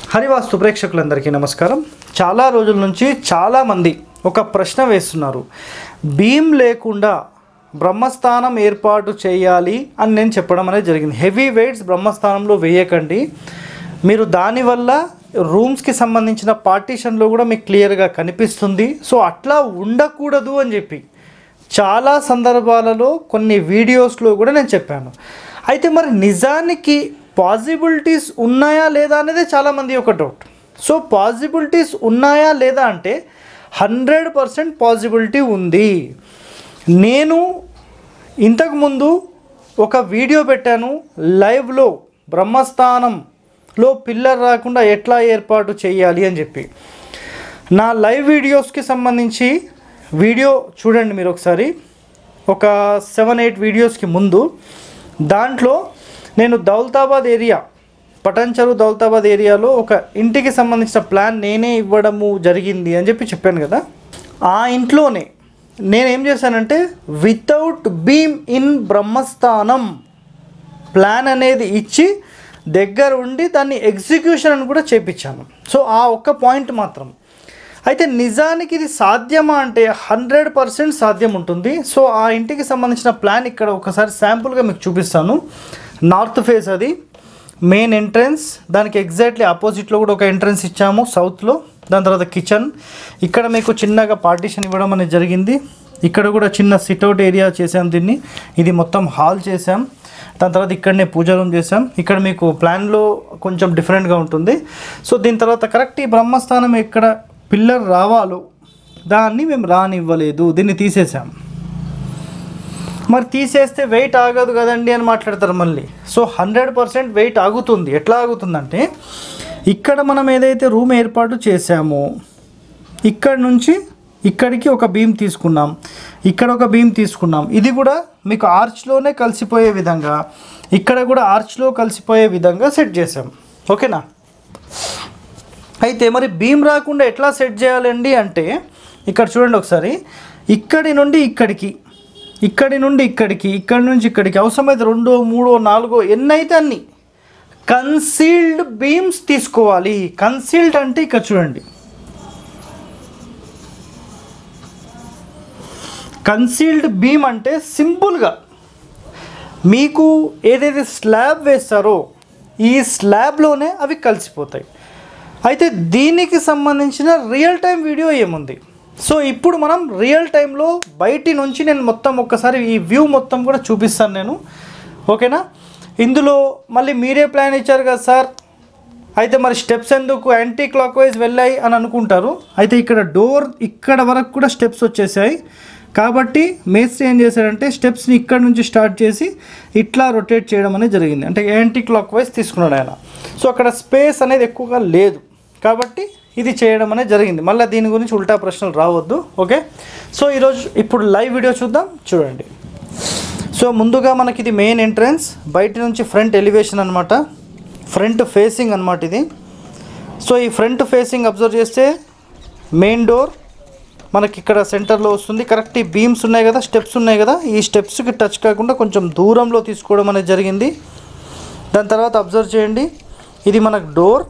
హరివాస్తు ప్రేక్షకులందరికీ నమస్కారం చాలా రోజుల నుంచి చాలామంది ఒక ప్రశ్న వేస్తున్నారు భీమ్ లేకుండా బ్రహ్మస్థానం ఏర్పాటు చేయాలి అని నేను చెప్పడం అనేది జరిగింది హెవీ వెయిట్స్ బ్రహ్మస్థానంలో వేయకండి మీరు దానివల్ల రూమ్స్కి సంబంధించిన పార్టీషన్లో కూడా మీకు క్లియర్గా కనిపిస్తుంది సో అట్లా ఉండకూడదు అని చెప్పి చాలా సందర్భాలలో కొన్ని వీడియోస్లో కూడా నేను చెప్పాను అయితే మరి నిజానికి పాసిబిలిటీస్ ఉన్నాయా లేదా అనేది చాలామంది ఒక డౌట్ సో పాసిబిలిటీస్ ఉన్నాయా లేదా అంటే హండ్రెడ్ పర్సెంట్ పాసిబిలిటీ ఉంది నేను ఇంతకుముందు ఒక వీడియో పెట్టాను లైవ్లో బ్రహ్మస్థానంలో పిల్లర్ రాకుండా ఎట్లా ఏర్పాటు చేయాలి అని చెప్పి నా లైవ్ వీడియోస్కి సంబంధించి వీడియో చూడండి మీరు ఒకసారి ఒక సెవెన్ ఎయిట్ వీడియోస్కి ముందు దాంట్లో నేను దౌలతాబాద్ ఏరియా పటంచరు దౌలతాబాద్ ఏరియాలో ఒక ఇంటికి సంబంధించిన ప్లాన్ నేనే ఇవ్వడము జరిగింది అని చెప్పి చెప్పాను కదా ఆ ఇంట్లోనే నేనేం చేశానంటే వితౌట్ బీమ్ ఇన్ బ్రహ్మస్థానం ప్లాన్ అనేది ఇచ్చి దగ్గర ఉండి దాన్ని ఎగ్జిక్యూషన్ అని కూడా చేపించాను సో ఆ ఒక్క పాయింట్ మాత్రం అయితే నిజానికి ఇది సాధ్యమా అంటే హండ్రెడ్ పర్సెంట్ సాధ్యం ఉంటుంది సో ఆ ఇంటికి సంబంధించిన ప్లాన్ ఇక్కడ ఒకసారి శాంపుల్గా మీకు చూపిస్తాను నార్త్ ఫేస్ అది మెయిన్ ఎంట్రన్స్ దానికి ఎగ్జాక్ట్లీ ఆపోజిట్లో కూడా ఒక ఎంట్రన్స్ ఇచ్చాము సౌత్లో దాని తర్వాత కిచెన్ ఇక్కడ మీకు చిన్నగా పార్టీషన్ ఇవ్వడం అనేది జరిగింది ఇక్కడ కూడా చిన్న సిట్అవుట్ ఏరియా చేసాం దీన్ని ఇది మొత్తం హాల్ చేసాం దాని తర్వాత ఇక్కడనే పూజ రూమ్ చేసాం ఇక్కడ మీకు ప్లాన్లో కొంచెం డిఫరెంట్గా ఉంటుంది సో దీని తర్వాత కరెక్ట్ ఈ బ్రహ్మస్థానం ఎక్కడ పిల్లర్ రావాలో దాన్ని మేము రానివ్వలేదు దీన్ని తీసేసాం మరి తీసేస్తే వెయిట్ ఆగదు కదండి అని మాట్లాడతారు మళ్ళీ సో హండ్రెడ్ పర్సెంట్ వెయిట్ ఆగుతుంది ఎట్లా ఆగుతుందంటే ఇక్కడ మనం ఏదైతే రూమ్ ఏర్పాటు చేసామో ఇక్కడ నుంచి ఇక్కడికి ఒక బీమ్ తీసుకున్నాం ఇక్కడ ఒక బీమ్ తీసుకున్నాం ఇది కూడా మీకు ఆర్చ్లోనే కలిసిపోయే విధంగా ఇక్కడ కూడా ఆర్చ్లో కలిసిపోయే విధంగా సెట్ చేసాం ఓకేనా అయితే మరి బీమ్ రాకుండా ఎట్లా సెట్ చేయాలండి అంటే ఇక్కడ చూడండి ఒకసారి ఇక్కడి నుండి ఇక్కడికి ఇక్కడి నుండి ఇక్కడికి ఇక్కడి నుంచి ఇక్కడికి అవసరమైతే రెండో మూడో నాలుగో ఎన్నైతే అన్ని కన్సీల్డ్ బీమ్స్ తీసుకోవాలి కన్సీల్డ్ అంటే ఇక్కడ చూడండి కన్సీల్డ్ బీమ్ అంటే సింపుల్గా మీకు ఏదైతే స్లాబ్ వేస్తారో ఈ స్లాబ్లోనే అవి కలిసిపోతాయి అయితే దీనికి సంబంధించిన రియల్ టైం వీడియో ఏముంది సో ఇప్పుడు మనం రియల్ టైంలో బయటి నుంచి నేను మొత్తం ఒక్కసారి ఈ వ్యూ మొత్తం కూడా చూపిస్తాను నేను ఓకేనా ఇందులో మళ్ళీ మీరే ప్లాన్ ఇచ్చారు కదా సార్ అయితే మరి స్టెప్స్ ఎందుకు యాంటీ క్లాక్ వైజ్ వెళ్ళాయి అని అనుకుంటారు అయితే ఇక్కడ డోర్ ఇక్కడ వరకు కూడా స్టెప్స్ వచ్చేసాయి కాబట్టి మేస్త్రి ఏం చేశాడంటే స్టెప్స్ని ఇక్కడ నుంచి స్టార్ట్ చేసి ఇట్లా రొటేట్ చేయడం అనేది జరిగింది అంటే యాంటీ క్లాక్ వైజ్ తీసుకున్నాడు ఆయన సో అక్కడ స్పేస్ అనేది ఎక్కువగా లేదు కాబట్టి ఇది చేయడం అనేది జరిగింది మళ్ళీ దీని గురించి ఉల్టా ప్రశ్నలు రావద్దు ఓకే సో ఈరోజు ఇప్పుడు లైవ్ వీడియో చూద్దాం చూడండి సో ముందుగా మనకి ఇది మెయిన్ ఎంట్రన్స్ బయట నుంచి ఫ్రంట్ ఎలివేషన్ అనమాట ఫ్రంట్ ఫేసింగ్ అనమాట ఇది సో ఈ ఫ్రంట్ ఫేసింగ్ అబ్జర్వ్ చేస్తే మెయిన్ డోర్ మనకి ఇక్కడ సెంటర్లో వస్తుంది కరెక్ట్ ఈ బీమ్స్ ఉన్నాయి కదా స్టెప్స్ ఉన్నాయి కదా ఈ స్టెప్స్కి టచ్ కాకుండా కొంచెం దూరంలో తీసుకోవడం అనేది జరిగింది దాని తర్వాత అబ్జర్వ్ చేయండి ఇది మనకు డోర్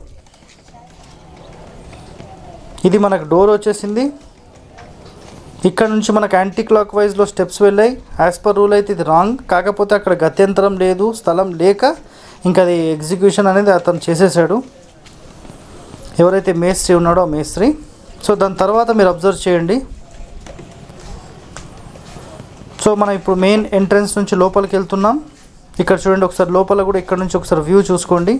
ఇది మనకు డోర్ వచ్చేసింది ఇక్కడ నుంచి మనకు యాంటీ క్లాక్ వైజ్లో స్టెప్స్ వెళ్ళాయి యాజ్ పర్ రూల్ అయితే ఇది రాంగ్ కాకపోతే అక్కడ గత్యంతరం లేదు స్థలం లేక ఇంకా అది ఎగ్జిక్యూషన్ అనేది అతను చేసేసాడు ఎవరైతే మేస్త్రి ఉన్నాడో ఆ మేస్త్రి సో దాని తర్వాత మీరు అబ్జర్వ్ చేయండి సో మనం ఇప్పుడు మెయిన్ ఎంట్రన్స్ నుంచి లోపలికి వెళ్తున్నాం ఇక్కడ చూడండి ఒకసారి లోపల కూడా ఇక్కడ నుంచి ఒకసారి వ్యూ చూసుకోండి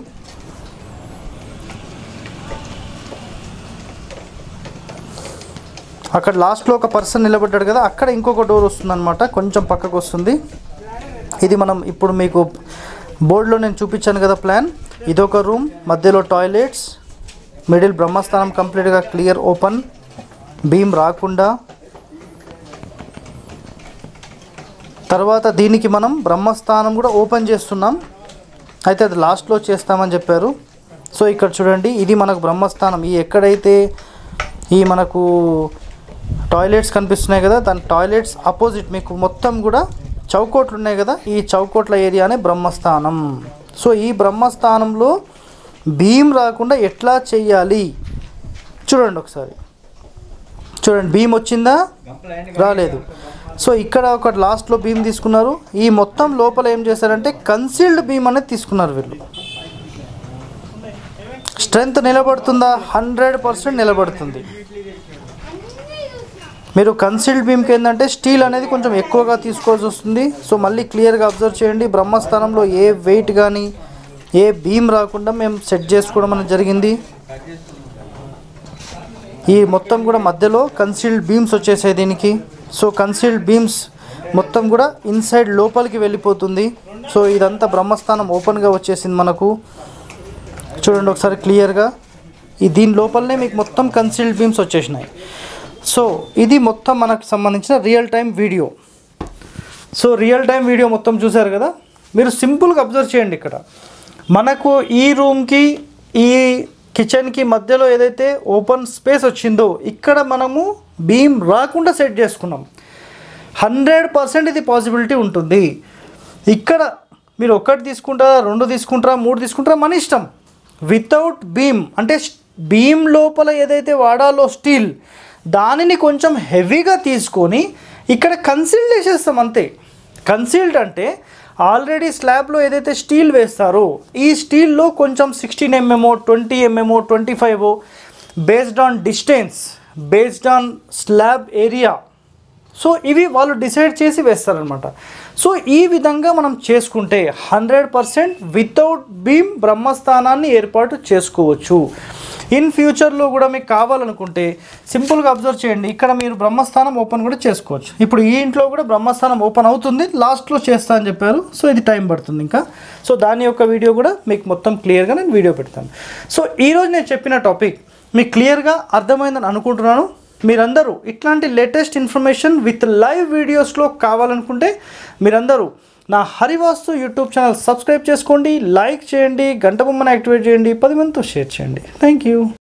అక్కడ లాస్ట్లో ఒక పర్సన్ నిలబడ్డాడు కదా అక్కడ ఇంకొక డోర్ వస్తుందన్నమాట కొంచెం పక్కకు వస్తుంది ఇది మనం ఇప్పుడు మీకు బోర్డులో నేను చూపించాను కదా ప్లాన్ ఇదొక రూమ్ మధ్యలో టాయిలెట్స్ మిడిల్ బ్రహ్మస్థానం కంప్లీట్గా క్లియర్ ఓపెన్ బీమ్ రాకుండా తర్వాత దీనికి మనం బ్రహ్మస్థానం కూడా ఓపెన్ చేస్తున్నాం అయితే అది లాస్ట్లో చేస్తామని చెప్పారు సో ఇక్కడ చూడండి ఇది మనకు బ్రహ్మస్థానం ఈ ఎక్కడైతే ఈ మనకు టాయిలెట్స్ కనిపిస్తున్నాయి కదా దాని టాయిలెట్స్ అపోజిట్ మీకు మొత్తం కూడా చౌకోట్లు ఉన్నాయి కదా ఈ చౌకోట్ల ఏరియానే బ్రహ్మస్థానం సో ఈ బ్రహ్మస్థానంలో భీమ్ రాకుండా ఎట్లా చెయ్యాలి చూడండి ఒకసారి చూడండి భీమ్ వచ్చిందా రాలేదు సో ఇక్కడ ఒక లాస్ట్లో భీమ్ తీసుకున్నారు ఈ మొత్తం లోపల ఏం చేశారంటే కన్సీల్డ్ భీమ్ అనేది తీసుకున్నారు వీళ్ళు స్ట్రెంగ్త్ నిలబడుతుందా హండ్రెడ్ పర్సెంట్ నిలబడుతుంది మీరు కన్సీల్డ్ బీమ్కి ఏంటంటే స్టీల్ అనేది కొంచెం ఎక్కువగా తీసుకోవాల్సి వస్తుంది సో మళ్ళీ క్లియర్గా అబ్జర్వ్ చేయండి బ్రహ్మస్థానంలో ఏ వెయిట్ కానీ ఏ బీమ్ రాకుండా మేము సెట్ చేసుకోవడం అనేది జరిగింది ఈ మొత్తం కూడా మధ్యలో కన్సీల్డ్ బీమ్స్ వచ్చేసాయి దీనికి సో కన్సీల్డ్ బీమ్స్ మొత్తం కూడా ఇన్సైడ్ లోపలికి వెళ్ళిపోతుంది సో ఇదంతా బ్రహ్మస్థానం ఓపెన్గా వచ్చేసింది మనకు చూడండి ఒకసారి క్లియర్గా ఈ దీని లోపలనే మీకు మొత్తం కన్సీల్డ్ బీమ్స్ వచ్చేసినాయి సో ఇది మొత్తం మనకు సంబంధించిన real time video so real time video మొత్తం చూసారు కదా మీరు సింపుల్గా అబ్జర్వ్ చేయండి ఇక్కడ మనకు ఈ రూమ్కి ఈ కిచెన్కి మధ్యలో ఏదైతే ఓపెన్ స్పేస్ వచ్చిందో ఇక్కడ మనము బీమ్ రాకుండా సెట్ చేసుకున్నాం హండ్రెడ్ పర్సెంట్ ఇది పాసిబిలిటీ ఉంటుంది ఇక్కడ మీరు ఒకటి తీసుకుంటారా రెండు తీసుకుంటారా మూడు తీసుకుంటారా మన ఇష్టం వితౌట్ బీమ్ అంటే బీమ్ లోపల ఏదైతే వాడాలో స్టీల్ దానిని కొంచెం హెవీగా తీసుకొని ఇక్కడ కన్సీల్డ్ వేసేస్తాం అంతే కన్సీల్డ్ అంటే ఆల్రెడీ స్లాబ్లో ఏదైతే స్టీల్ వేస్తారో ఈ స్టీల్లో కొంచెం సిక్స్టీన్ ఎంఎంఓ ట్వంటీ ఎంఎంఓ twenty five based on distance based on slab area so ఇవి వాళ్ళు డిసైడ్ చేసి వేస్తారనమాట సో ఈ విధంగా మనం చేసుకుంటే హండ్రెడ్ పర్సెంట్ వితౌట్ బీమ్ బ్రహ్మస్థానాన్ని ఏర్పాటు చేసుకోవచ్చు ఇన్ ఫ్యూచర్లో కూడా మీకు కావాలనుకుంటే సింపుల్గా అబ్జర్వ్ చేయండి ఇక్కడ మీరు బ్రహ్మస్థానం ఓపెన్ కూడా చేసుకోవచ్చు ఇప్పుడు ఈ ఇంట్లో కూడా బ్రహ్మస్థానం ఓపెన్ అవుతుంది లాస్ట్లో చేస్తా అని చెప్పారు సో ఇది టైం పడుతుంది ఇంకా సో దాని యొక్క వీడియో కూడా మీకు మొత్తం క్లియర్గా నేను వీడియో పెడతాను సో ఈరోజు నేను చెప్పిన టాపిక్ మీకు క్లియర్గా అర్థమైందని అనుకుంటున్నాను మీరందరూ ఇట్లాంటి లేటెస్ట్ ఇన్ఫర్మేషన్ విత్ లైవ్ వీడియోస్లో కావాలనుకుంటే మీరందరూ నా హరివాస్తు యూట్యూబ్ ఛానల్ సబ్స్క్రైబ్ చేసుకోండి లైక్ చేయండి గంట బొమ్మను యాక్టివేట్ చేయండి పది మందితో షేర్ చేయండి థ్యాంక్ యూ